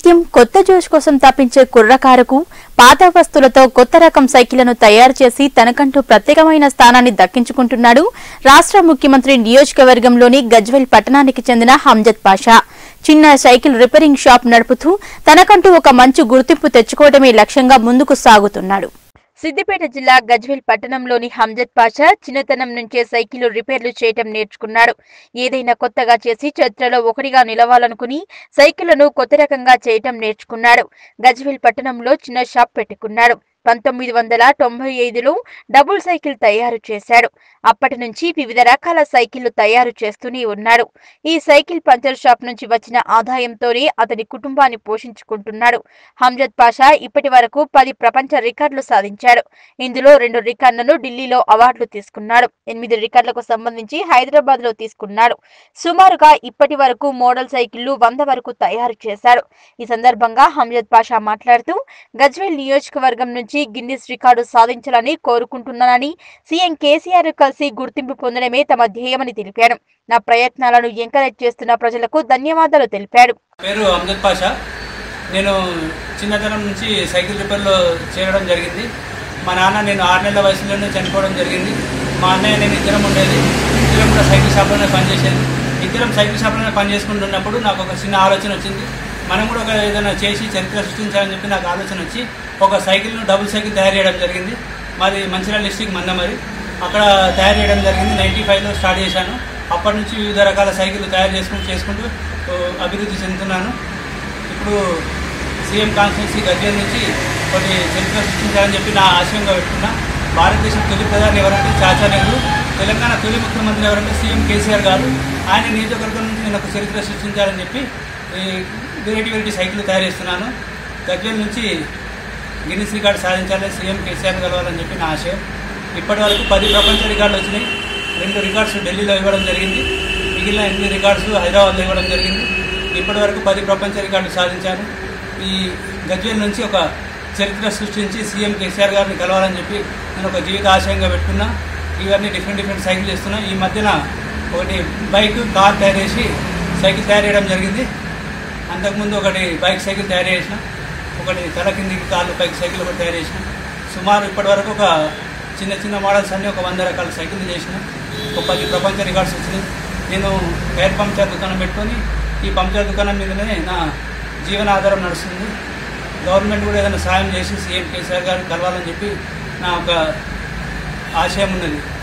నిత్యం కొత్త జోష్ కోసం తప్పించే కుర్రకారుకు పాత వస్తువులతో కొత్త రకం సైకిళ్లను తయారు చేసి తనకంటూ ప్రత్యేకమైన స్థానాన్ని దక్కించుకుంటున్నాడు రాష్ట్ర ముఖ్యమంత్రి నియోజకవర్గంలోని గజ్వెల్ పట్టణానికి చెందిన హంజద్ పాషా చిన్న సైకిల్ రిపేరింగ్ షాప్ నడుపుతూ తనకంటూ ఒక మంచి గుర్తింపు తెచ్చుకోవడమే లక్ష్యంగా ముందుకు సాగుతున్నాడు సిద్దిపేట జిల్లా గజ్వేల్ పట్టణంలోని హంజద్ పాషా చిన్నతనం నుంచే సైకిల్ రిపేర్లు చేయటం నేర్చుకున్నాడు ఏదైనా కొత్తగా చేసి చరిత్రలో ఒకటిగా నిలవాలనుకుని సైకిళ్లను కొత్త రకంగా చేయటం నేర్చుకున్నాడు గజ్వేల్ పట్టణంలో చిన్న షాప్ పెట్టుకున్నాడు పంతొమ్మిది వందల తొంభై ఐదులో డబుల్ సైకిల్ తయారు చేశాడు అప్పటి నుంచి వివిధ రకాల సైకిళ్లు తయారు చేస్తూనే ఉన్నాడు ఈ సైకిల్ పంచర్ షాప్ నుంచి వచ్చిన ఆదాయంతోనే అతని కుటుంబాన్ని పోషించుకుంటున్నాడు హంజద్ పాషా ఇప్పటి వరకు పది ప్రపంచ రికార్డులు సాధించాడు ఇందులో రెండు రికార్డులను ఢిల్లీలో అవార్డులు తీసుకున్నాడు ఎనిమిది రికార్డులకు సంబంధించి హైదరాబాద్ లో తీసుకున్నాడు సుమారుగా ఇప్పటి వరకు మోడల్ సైకిళ్లు వంద వరకు తయారు చేశాడు ఈ సందర్భంగా హంజద్ పాషా మాట్లాడుతూ గజ్వేల్ నియోజకవర్గం నుంచి గిన్నిస్ రికార్డు సాధించాలని కోరుకుంటున్నానని సీఎం కేసీఆర్ కలిసి గుర్తింపు పొందడమే తమ ధ్యేయమని తెలిపాడు నా ప్రయత్నాలను ఎంకరేజ్ చేస్తున్న ప్రజలకు ధన్యవాదాలు తెలిపాడు పేరు అమ్జద్ పాషా నేను చిన్నతనం నుంచి సైకిల్ రిపేర్లో చేరడం జరిగింది మా నాన్న నేను ఆరు నెలల వయసులోనే చనిపోవడం జరిగింది మా అన్నయ్య నేను ఇద్దరం ఉండేది ఇద్దరం కూడా సైకిల్ షాప్లోనే పనిచేసేది ఇద్దరం సైకిల్ షాప్లోనే పని చేసుకుంటున్నప్పుడు నాకు ఒక చిన్న ఆలోచన వచ్చింది మనం కూడా ఒక ఏదైనా చేసి చరిత్ర సృష్టించాలని చెప్పి నాకు ఆలోచన వచ్చి ఒక సైకిల్ను డబుల్ సైకిల్ తయారు చేయడం జరిగింది మాది మంచిర్యాల డిస్టిక్ మందమరి అక్కడ తయారు చేయడం జరిగింది నైంటీ ఫైవ్లో స్టార్ట్ చేశాను అప్పటి నుంచి వివిధ రకాల సైకిల్ తయారు చేసుకుంటూ చేసుకుంటూ ఓ, అభివృద్ధి చెందుతున్నాను ఇప్పుడు సీఎం కాన్స్టిట్యున్సీ గజ్వేల్ నుంచి కొన్ని చరిత్ర సృష్టించాలని చెప్పి నా ఆశయంగా పెట్టుకున్నా భారతదేశం తొలి ప్రధాని ఎవరంటే చాచా నెహ్రూ తెలంగాణ తొలి ముఖ్యమంత్రి ఎవరంటే సీఎం కేసీఆర్ గారు ఆయన నియోజకవర్గం నుంచి నేను ఒక చరిత్ర సృష్టించాలని చెప్పి ఈ వెరైటీ వెరైటీ సైకిల్ తయారు చేస్తున్నాను గజ్వేల్ నుంచి గిన్నిస్ రికార్డు సాధించాలని సీఎం కేసీఆర్ కలవాలని చెప్పి నా ఆశయం ఇప్పటి వరకు పది ప్రపంచ రికార్డులు వచ్చినాయి రెండు రికార్డ్స్ ఢిల్లీలో ఇవ్వడం జరిగింది మిగిలిన ఎనిమిది రికార్డ్స్ హైదరాబాద్లో ఇవ్వడం జరిగింది ఇప్పటి వరకు పది ప్రపంచ రికార్డులు సాధించాను ఈ గజ్వేల్ నుంచి ఒక చరిత్ర సృష్టించి సీఎం కేసీఆర్ గారిని కలవాలని చెప్పి నేను ఒక జీవిత ఆశయంగా పెట్టుకున్నా ఇవన్నీ డిఫరెంట్ డిఫరెంట్ సైకిల్ చేస్తున్నా ఈ మధ్యన ఒకటి బైక్ కార్ తయారు చేసి సైకిల్ తయారు చేయడం జరిగింది అంతకుముందు ఒకటి బైక్ సైకిల్ తయారు చేసిన ఒకటి తల కిందికి కాళ్ళు పైకి సైకిల్ ఒకటి తయారు చేసిన సుమారు ఇప్పటివరకు ఒక చిన్న చిన్న మోడల్స్ అన్ని ఒక వంద రకాల సైకిల్ చేసిన ఒక పది ప్రపంచ రికార్డ్స్ వచ్చినాయి నేను ఎయిర్ పంక్చర్ దుకాణం పెట్టుకొని ఈ పంక్చర్ దుకాణం మీదనే నా జీవన ఆధారం నడుస్తుంది గవర్నమెంట్ కూడా ఏదైనా సాయం చేసి సీఎం కేసీఆర్ గారిని కలవాలని చెప్పి నా ఒక ఆశయం ఉన్నది